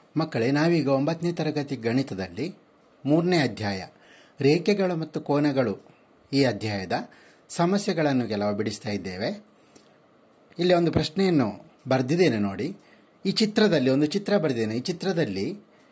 ಮಕ್ಕಳೇ ನಾವೀಗ ಒಂಬತ್ತನೇ ತರಗತಿ ಗಣಿತದಲ್ಲಿ ಮೂರನೇ ಅಧ್ಯಾಯ ರೇಖೆಗಳು ಮತ್ತು ಕೋನಗಳು ಈ ಅಧ್ಯಾಯದ ಸಮಸ್ಯೆಗಳನ್ನು ಕೆಲವು ಬಿಡಿಸ್ತಾ ಇದ್ದೇವೆ ಇಲ್ಲಿ ಒಂದು ಪ್ರಶ್ನೆಯನ್ನು ಬರೆದಿದ್ದೇನೆ ನೋಡಿ ಈ ಚಿತ್ರದಲ್ಲಿ ಒಂದು ಚಿತ್ರ ಬರೆದಿದ್ದೇನೆ ಈ ಚಿತ್ರದಲ್ಲಿ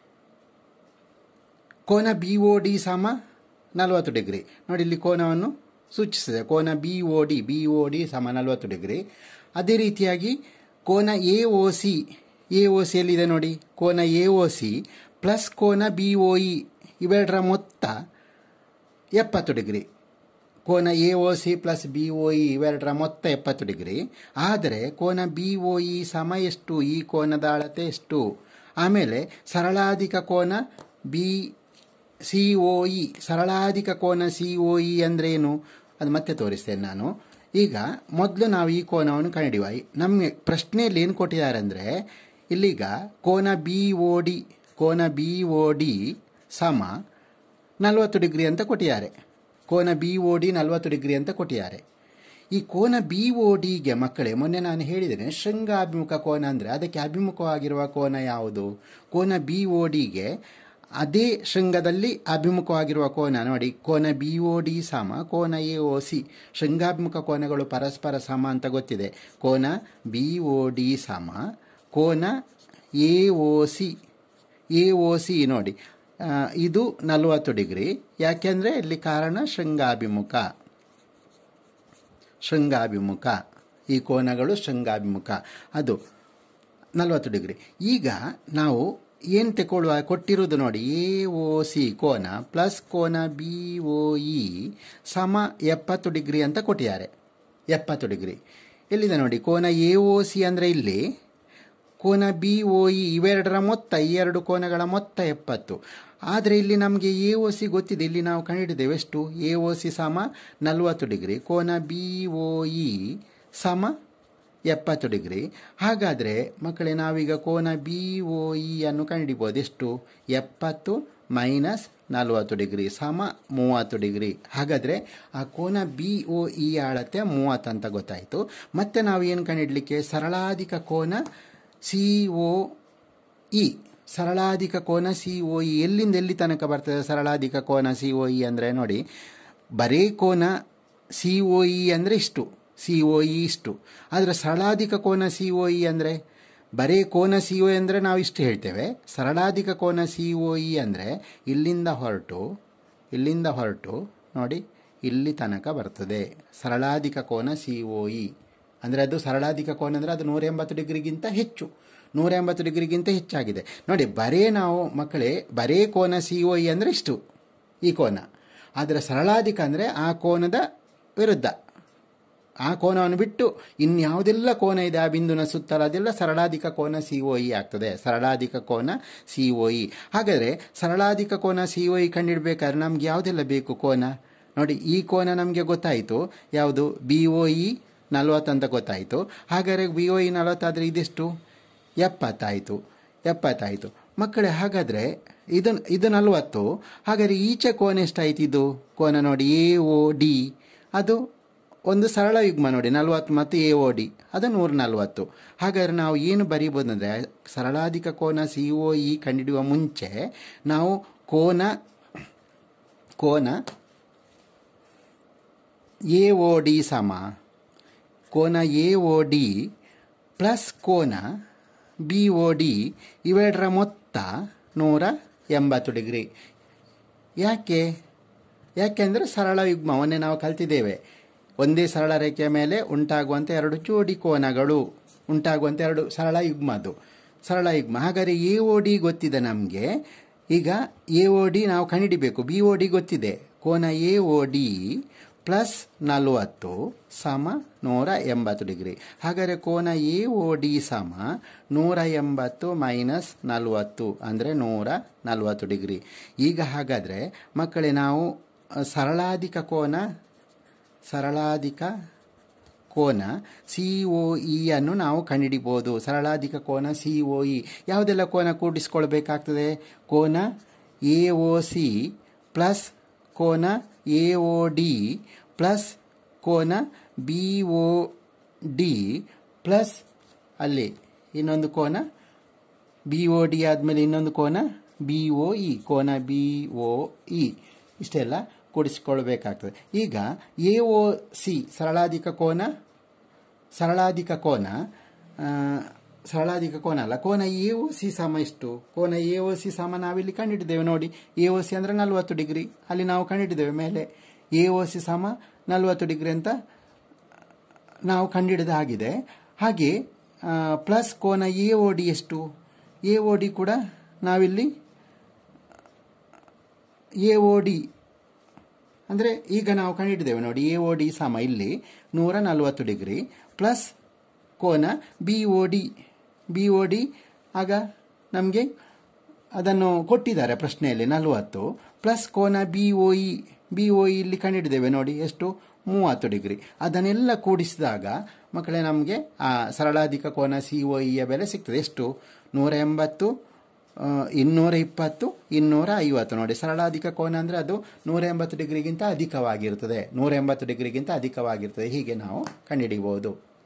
ಕೋನ ಬಿ ಒ ಡಿ ಸಮ ನಲವತ್ತು ಡಿಗ್ರಿ ನೋಡಿ ಇಲ್ಲಿ ಕೋನವನ್ನು ಸೂಚಿಸಿದೆ ಕೋನ B O D B O D ಸಮ ನಲವತ್ತು ಡಿಗ್ರಿ ಅದೇ ರೀತಿಯಾಗಿ ಕೋನ A O C A O C ಎಲ್ಲಿದೆ ನೋಡಿ ಕೋನ ಎ ಒ ಸಿ ಪ್ಲಸ್ ಕೋನ ಬಿ ಒ ಇ ಇವೆರಡರ ಮೊತ್ತ ಎಪ್ಪತ್ತು ಡಿಗ್ರಿ ಕೋನ A O C plus B O E ಇವೆರಡರ ಮೊತ್ತ ಎಪ್ಪತ್ತು ಡಿಗ್ರಿ ಆದರೆ ಕೋನ ಬಿ ಒ ಇ ಸಮ ಎಷ್ಟು ಈ ಕೋನದ ಅಳತೆ ಎಷ್ಟು ಆಮೇಲೆ ಸರಳಾಧಿಕ ಕೋನ ಬಿ ಸಿ ಒ ಇ ಸರಳಾಧಿಕ ಕೋನ ಸಿ ಒ ಇ ಅಂದರೆ ಏನು ಅದು ಮತ್ತೆ ತೋರಿಸ್ತೇನೆ ನಾನು ಈಗ ಮೊದಲು ನಾವು ಈ ಕೋನವನ್ನು ಕಂಡಿಡಿಯುವ ನಮಗೆ ಪ್ರಶ್ನೆಯಲ್ಲಿ ಏನು ಕೊಟ್ಟಿದ್ದಾರೆ ಅಂದರೆ ಇಲ್ಲೀಗ ಕೋನ ಬಿ ಒ ಡಿ ಕೋನ ಬಿ ಒ ಡಿ ಸಮ ನಲವತ್ತು ಡಿಗ್ರಿ ಅಂತ ಕೊಟ್ಟಿದ್ದಾರೆ ಕೋನ ಬಿ ಒ ಡಿ ನಲವತ್ತು ಡಿಗ್ರಿ ಅಂತ ಕೊಟ್ಟಿದ್ದಾರೆ ಈ ಕೋನ ಬಿ ಒ ಡಿಗೆ ಮಕ್ಕಳೇ ಮೊನ್ನೆ ನಾನು ಹೇಳಿದ್ದೇನೆ ಶೃಂಗ ಅಭಿಮುಖ ಕೋನ ಅಂದರೆ ಅದಕ್ಕೆ ಅಭಿಮುಖವಾಗಿರುವ ಕೋನ ಯಾವುದು ಕೋನ ಬಿ ಒ ಡಿಗೆ ಅದೇ ಶೃಂಗದಲ್ಲಿ ಅಭಿಮುಖವಾಗಿರುವ ಕೋನ ನೋಡಿ ಕೋನ ಬಿ ಒ ಡಿ ಸಮ ಕೋನ ಎ ಒ ಸಿ ಶೃಂಗಾಭಿಮುಖ ಕೋನಗಳು ಪರಸ್ಪರ ಸಮ ಅಂತ ಗೊತ್ತಿದೆ ಕೋನ ಬಿ ಒ ಡಿ ಸಮ ಕೋನ A O C A O C ನೋಡಿ ಆ, ಇದು ನಲವತ್ತು ಡಿಗ್ರಿ ಯಾಕೆಂದರೆ ಇಲ್ಲಿ ಕಾರಣ ಶೃಂಗಾಭಿಮುಖ ಶೃಂಗಾಭಿಮುಖ ಈ ಕೋನಗಳು ಶೃಂಗಾಭಿಮುಖ ಅದು ನಲವತ್ತು ಡಿಗ್ರಿ ಈಗ ನಾವು ಏನು ತಗೊಳ್ಳುವ ಕೊಟ್ಟಿರೋದು ನೋಡಿ ಎ ಒ ಸಿ ಕೋನ ಪ್ಲಸ್ ಕೋನ ಬಿ ಒ ಇ ಸಮ ಎಪ್ಪತ್ತು ಡಿಗ್ರಿ ಅಂತ ಕೊಟ್ಟಿದ್ದಾರೆ ಎಪ್ಪತ್ತು ಡಿಗ್ರಿ ಎಲ್ಲಿದೆ ನೋಡಿ ಕೋನ ಎ ಒ ಸಿ ಅಂದರೆ ಇಲ್ಲಿ ಕೋನ ಬಿ ಒ ಇ ಇವೆರಡರ ಮೊತ್ತ ಈ ಎರಡು ಕೋನಗಳ ಮೊತ್ತ ಎಪ್ಪತ್ತು ಆದರೆ ಇಲ್ಲಿ ನಮಗೆ ಎ ಒ ಸಿ ಗೊತ್ತಿದೆ ಇಲ್ಲಿ ನಾವು ಕಂಡುಹಿಡಿದ್ದೇವೆ ಎಷ್ಟು ಎ ಒ ಸಿ ಸಮ ನಲವತ್ತು ಡಿಗ್ರಿ ಕೋನ ಬಿ ಒ ಇ ಸಮ ಎಪ್ಪತ್ತು ಡಿಗ್ರಿ ಹಾಗಾದರೆ ಮಕ್ಕಳೇ ನಾವೀಗ ಕೋನ ಬಿ ಒ ಇ ಅನ್ನು ಕಂಡುಹಿಡಿಬೋದು ಎಷ್ಟು ಎಪ್ಪತ್ತು ಮೈನಸ್ ನಲವತ್ತು ಡಿಗ್ರಿ ಸಮ ಮೂವತ್ತು ಡಿಗ್ರಿ ಹಾಗಾದರೆ ಆ ಕೋನ ಬಿ ಒ ಇ ಅಳತೆ ಮೂವತ್ತು ಅಂತ ಗೊತ್ತಾಯಿತು ಮತ್ತೆ ನಾವು ಏನು ಕಂಡುಹಿಡಲಿಕ್ಕೆ ಸರಳಾಧಿಕ ಕೋನ ಸಿ ಒ ಇ ಸರಳಾಧಿಕ ಕೋನ ಸಿ ಒ ಇ ಎಲ್ಲಿಂದ ಎಲ್ಲಿ ತನಕ ಬರ್ತದೆ ಸರಳಾಧಿಕ ಕೋನ ಸಿ ಒ ಇ ಅಂದರೆ ನೋಡಿ ಬರೇ ಕೋನ ಸಿ ಒ ಇ ಅಂದರೆ ಇಷ್ಟು ಸಿ ಒ ಇ ಇಷ್ಟು ಆದರೆ ಸರಳಾಧಿಕ ಕೋನ ಸಿ ಒ ಇ ಅಂದರೆ ಬರೇ ಕೋನ ಸಿ ಒ ಅಂದರೆ ನಾವು ಇಷ್ಟು ಹೇಳ್ತೇವೆ ಸರಳಾಧಿಕ ಕೋನ ಸಿ ಒ ಇ ಅಂದರೆ ಇಲ್ಲಿಂದ ಹೊರಟು ಇಲ್ಲಿಂದ ಹೊರಟು ನೋಡಿ ಇಲ್ಲಿ ತನಕ ಬರ್ತದೆ ಸರಳಾಧಿಕ ಕೋನ ಸಿ ಒ ಇ ಅಂದರೆ ಅದು ಸರಳಾಧಿಕ ಕೋನ ಅಂದರೆ ಅದು ನೂರ ಎಂಬತ್ತು ಡಿಗ್ರಿಗಿಂತ ಹೆಚ್ಚು ನೂರ ಎಂಬತ್ತು ಡಿಗ್ರಿಗಿಂತ ಹೆಚ್ಚಾಗಿದೆ ನೋಡಿ ಬರೇ ನಾವು ಮಕ್ಕಳೇ ಬರೇ ಕೋನ ಸಿ ಒ ಇ ಅಂದರೆ ಇಷ್ಟು ಈ ಕೋನ ಆದರೆ ಸರಳಾಧಿಕ ಅಂದರೆ ಆ ಕೋನದ ವಿರುದ್ಧ ಆ ಕೋನವನ್ನು ಬಿಟ್ಟು ಇನ್ಯಾವುದೆಲ್ಲ ಕೋನ ಇದೆ ಆ ಬಿಂದುನ ಸುತ್ತಲ ಅದೆಲ್ಲ ಸರಳಾಧಿಕ ಕೋನ ಸಿ ಒ ಇ ಆಗ್ತದೆ ಸರಳಾಧಿಕ ಕೋನ ಸಿ ಒ ಇ ಹಾಗಾದರೆ ಸರಳಾಧಿಕ ಕೋನ ಸಿ ಒ ಇ ಕಂಡಿಡ್ಬೇಕಾದ್ರೆ ನಮ್ಗೆ ಯಾವುದೆಲ್ಲ ಬೇಕು ಕೋನ ನೋಡಿ ಈ ಕೋನ ನಮಗೆ ಗೊತ್ತಾಯಿತು ಯಾವುದು ಬಿ ಒ ಇ ನಲ್ವತ್ತಂತ ಗೊತ್ತಾಯಿತು ಹಾಗಾದರೆ ಬಿ ಒ ಇ ನಲವತ್ತಾದರೆ ಇದೆಷ್ಟು ಎಪ್ಪತ್ತಾಯಿತು ಎಪ್ಪತ್ತಾಯಿತು ಮಕ್ಕಳೇ ಹಾಗಾದರೆ ಇದು ಇದು ನಲವತ್ತು ಹಾಗಾದರೆ ಈಚೆ ಕೋನ ಎಷ್ಟಾಯ್ತು ಇದು ಕೋನ ನೋಡಿ ಎ ಒ ಡಿ ಅದು ಒಂದು ಸರಳ ಯುಗ್ಮ ನೋಡಿ ನಲವತ್ತು ಮತ್ತು ಎ ಒ ಡಿ ಅದು ನೂರ ನಲವತ್ತು ಹಾಗಾದರೆ ನಾವು ಏನು ಬರೀಬೋದು ಅಂದರೆ ಸರಳಾಧಿಕ ಕೋನ ಸಿ ಒ ಇ ಕಂಡುಹಿಡಿಯುವ ಮುಂಚೆ ನಾವು ಕೋನ ಕೋನ ಎ ಒ ಡಿ ಸಮ ಕೋನ ಎ ಒ ಡಿ ಪ್ಲಸ್ ಕೋನ ಬಿ ಒ ಡಿ ಇವೆರಡರ ಮೊತ್ತ ನೂರ ಎಂಬತ್ತು ಡಿಗ್ರಿ ಯಾಕೆ ಯಾಕೆಂದರೆ ಸರಳ ಯುಗ್ಮ ಮೊನ್ನೆ ನಾವು ಕಲ್ತಿದ್ದೇವೆ ಒಂದೇ ಸರಳ ರೇಖೆಯ ಮೇಲೆ ಉಂಟಾಗುವಂಥ ಎರಡು ಜೋಡಿ ಕೋನಗಳು ಉಂಟಾಗುವಂಥ ಎರಡು ಸರಳ ಯುಗ್ಮ ಅದು ಸರಳ ಯುಗ್ಮ ಹಾಗಾದರೆ ಎ ಒ ಡಿ ಗೊತ್ತಿದೆ ನಮಗೆ ಈಗ ಎ ಒ ಡಿ ನಾವು ಕಂಡುಹಿಡಿಬೇಕು ಬಿ ಒ ಡಿ ಗೊತ್ತಿದೆ ಕೋನ ಎ ಒ ಡಿ ಪ್ಲಸ್ ನಲವತ್ತು ಸಮ ನೂರ ಎಂಬತ್ತು ಡಿಗ್ರಿ ಹಾಗಾದರೆ ಕೋನ ಎ ಒ ಡಿ ಸಮ ನೂರ ಎಂಬತ್ತು ಮೈನಸ್ ನಲವತ್ತು ಅಂದರೆ ನೂರ ನಲವತ್ತು ಡಿಗ್ರಿ ಈಗ ಹಾಗಾದರೆ ಮಕ್ಕಳೇ ನಾವು ಅ, ಸರಳಾಧಿಕ ಕೋನ ಸರಳಾಧಿಕ ಕೋನ ಸಿ ಒ ಇ ಅನ್ನು ನಾವು ಕಂಡುಹಿಡಿಬೋದು ಸರಳಾಧಿಕ ಕೋನ ಸಿ ಒ ಇ ಯಾವುದೆಲ್ಲ ಕೋನ ಕೂಡಿಸ್ಕೊಳ್ಬೇಕಾಗ್ತದೆ ಕೋನ ಎ ಒ ಸಿ ಪ್ಲಸ್ ಕೋನ ಎ ಒ ಡಿ ಪ್ಲಸ್ ಕೋನ ಬಿ ಒ ಡಿ ಪ್ಲಸ್ ಅಲ್ಲಿ ಇನ್ನೊಂದು ಕೋನ ಬಿ ಒ ಡಿ ಆದಮೇಲೆ ಇನ್ನೊಂದು ಕೋನ ಬಿ ಒ ಇ ಕೋನ ಬಿ ಒ ಇ ಇಷ್ಟೆಲ್ಲ ಕೂಡಿಸಿಕೊಳ್ಬೇಕಾಗ್ತದೆ ಈಗ ಎ ಒ ಸಿ ಸರಳಾಧಿಕ ಕೋನ ಸರಳಾಧಿಕ ಕೋನ ಆ, ಸರಳಾಧಿಕ ಕೋನ ಅಲ್ಲ ಕೋನ ಎ ಒ ಸಿ ಸಮ ಎಷ್ಟು ಕೋನ ಎ ಒ ಸಿ ಸಮ ನಾವಿಲ್ಲಿ ಕಂಡಿಟ್ಟಿದ್ದೇವೆ ನೋಡಿ ಎ ಒ ಸಿ ಅಂದರೆ ನಲವತ್ತು ಡಿಗ್ರಿ ಅಲ್ಲಿ ನಾವು ಕಂಡಿಟ್ಟಿದ್ದೇವೆ ಮೇಲೆ ಎ ಒ ಸಿ ಸಮ ನಲವತ್ತು ಡಿಗ್ರಿ ಅಂತ ನಾವು ಕಂಡಿಡಿದಾಗಿದೆ ಹಾಗೆ ಪ್ಲಸ್ ಕೋನ ಎ ಒ ಡಿ ಎಷ್ಟು ಎ ಒ ಡಿ ಕೂಡ ನಾವಿಲ್ಲಿ ಎ ಒ ಡಿ ಅಂದರೆ ಈಗ ನಾವು ಕಂಡಿಟ್ಟಿದ್ದೇವೆ ನೋಡಿ ಎ ಒ ಡಿ ಸಮ ಇಲ್ಲಿ ನೂರ ನಲವತ್ತು ಡಿಗ್ರಿ ಪ್ಲಸ್ ಕೋನ B O D B O D ಆಗ ನಮಗೆ ಅದನ್ನು ಕೊಟ್ಟಿದ್ದಾರೆ ಪ್ರಶ್ನೆಯಲ್ಲಿ ನಲವತ್ತು ಪ್ಲಸ್ ಕೋನ B O E B O E ಇಲ್ಲಿ ಕಂಡಿಟ್ಟಿದ್ದೇವೆ ನೋಡಿ ಎಷ್ಟು ಮೂವತ್ತು ಡಿಗ್ರಿ ಅದನ್ನೆಲ್ಲ ಕೂಡಿಸಿದಾಗ ಮಕ್ಕಳೇ ನಮಗೆ ಆ ಸರಳಾಧಿಕ ಕೋನ ಸಿ ಒ ಇಯ ಬೆಲೆ ಸಿಗ್ತದೆ ಎಷ್ಟು ನೂರ ಎಂಬತ್ತು ಆ, ಇನ್ನೂರ ಇಪ್ಪತ್ತು ಇನ್ನೂರ ಐವತ್ತು ನೋಡಿ ಸರಳಾಧಿಕ ಕೋನ ಅಂದರೆ ಅದು ನೂರ ಎಂಬತ್ತು ಡಿಗ್ರಿಗಿಂತ ಅಧಿಕವಾಗಿರ್ತದೆ ನೂರ ಎಂಬತ್ತು ಡಿಗ್ರಿಗಿಂತ ಅಧಿಕವಾಗಿರ್ತದೆ ಹೀಗೆ ನಾವು ಕಂಡುಹಿಡಿಯಬಹುದು